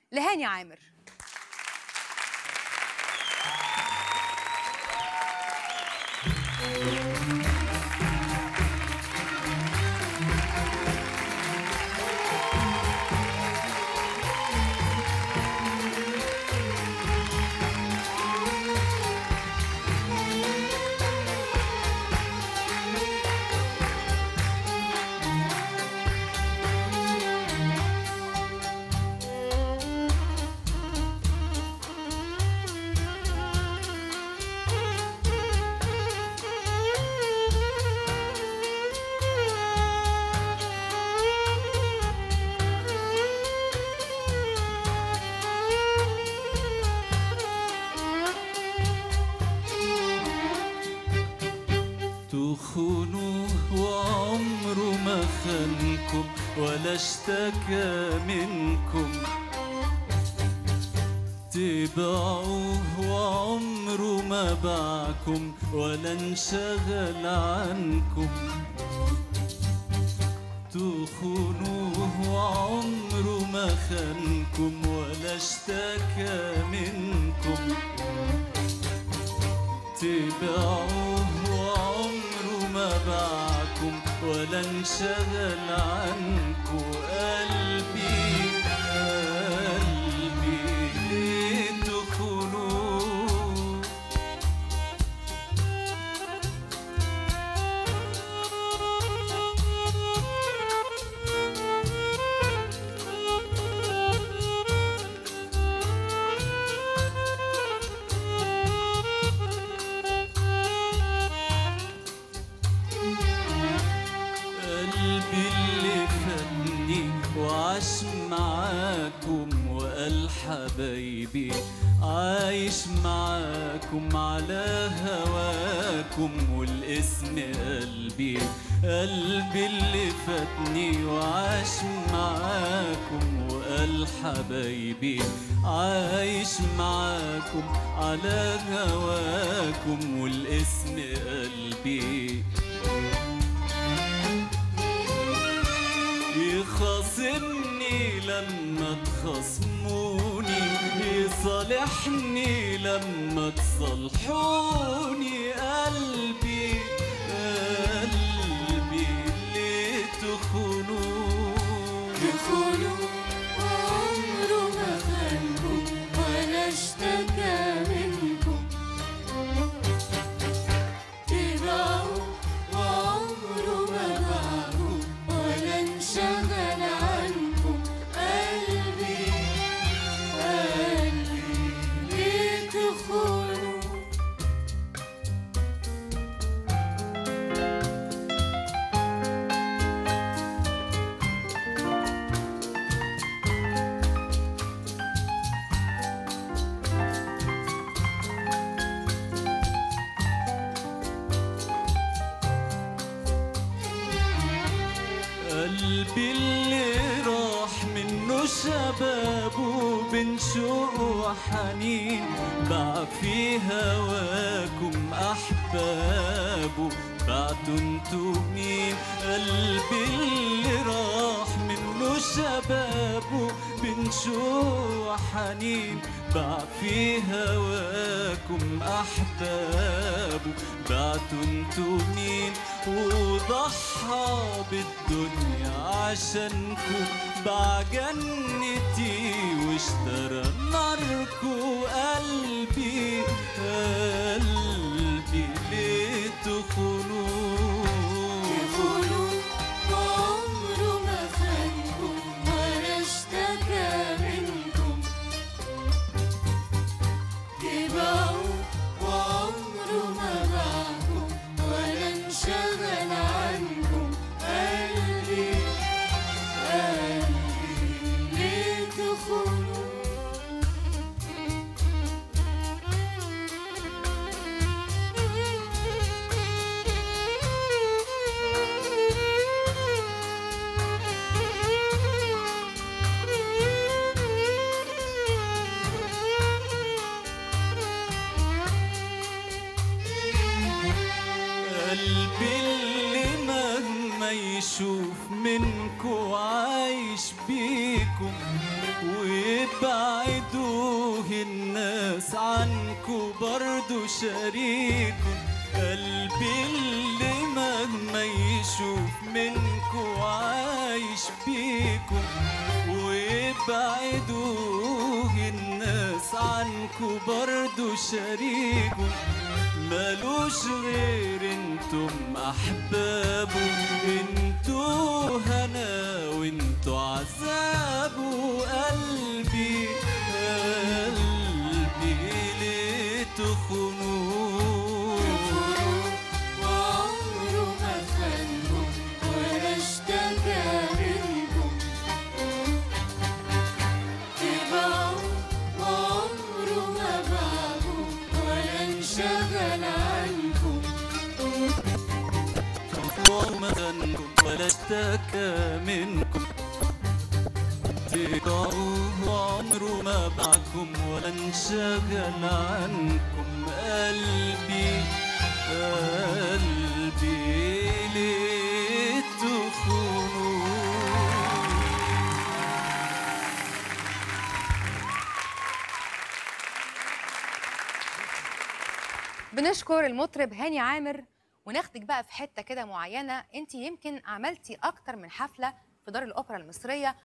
لهاني عامر تخونوه وعمره ما خانكم ولا اشتكى منكم تبعوه وعمره ما باعكم ولا انشغل عنكم تخونوه وعمره ما خانكم ولا اشتكى منكم تبعوه وعمره ما باعكم ولا انشغل عنكم قلبي قلبي ليه تخونوه قلبي اللي فاتني وعاش معاكم وقال حبايبي عايش معاكم على هواكم والاسم قلبي قلبي اللي فاتني وعاش معاكم وقال حبايبي عايش معاكم على هواكم والاسم قلبي يخاصمني لما تخصموني يصالحني لما تصلحوني قلبي قلبي ليه تخونوني تخونوا وعمره ما خانكم ولا اشتكى منكم تبعوا وعمره ما باعكم ولا انشغل عنكم قلبي قلبي ليه تخونوا قلبي اللي راح منه شبابه بين شوق وحنين باع في هواكم احبابه بعتوا انتوا مين قلبي اللي راح منه شبابه بين شوق وحنين باع في هواكم احبابه بعتوا انتوا مين وضحى بالدنيا عشانكم باع جنتي واشترى ناركو قلبي قلبي ليه تخونوه تخونوا وعمره ما خانكم ولا اشتكى منكم تبعوا وعمره ما باعكم ولا انشغل عنكم قلبي قلبي ليه تخونوا قلبي اللي مهما يشوف منكو عايش بيكم ويبقى ويبعدوه الناس عنكو برضو شريكو قلبي اللي مهما يشوف منكو عايش بيكو ويبعدوه الناس عنكو برضو شريكو مالوش غير انتم احبابه انتو هنا وانتو عذابه قلبي قلبي ليه تخونوه وعمره ما خانكم ولا اشتكى منكم تبعوا وعمره ما باعكم ولا انشغل عنكم وما ذنكم ولا اشتكى منكم تقعوا عمره ما بعكم ولا انشغل عنكم قلبي قلبي ليه تخونوه بنشكر المطرب هاني عامر وناخدك بقى في حته كده معينه انت يمكن عملتي اكتر من حفله في دار الاوبرا المصريه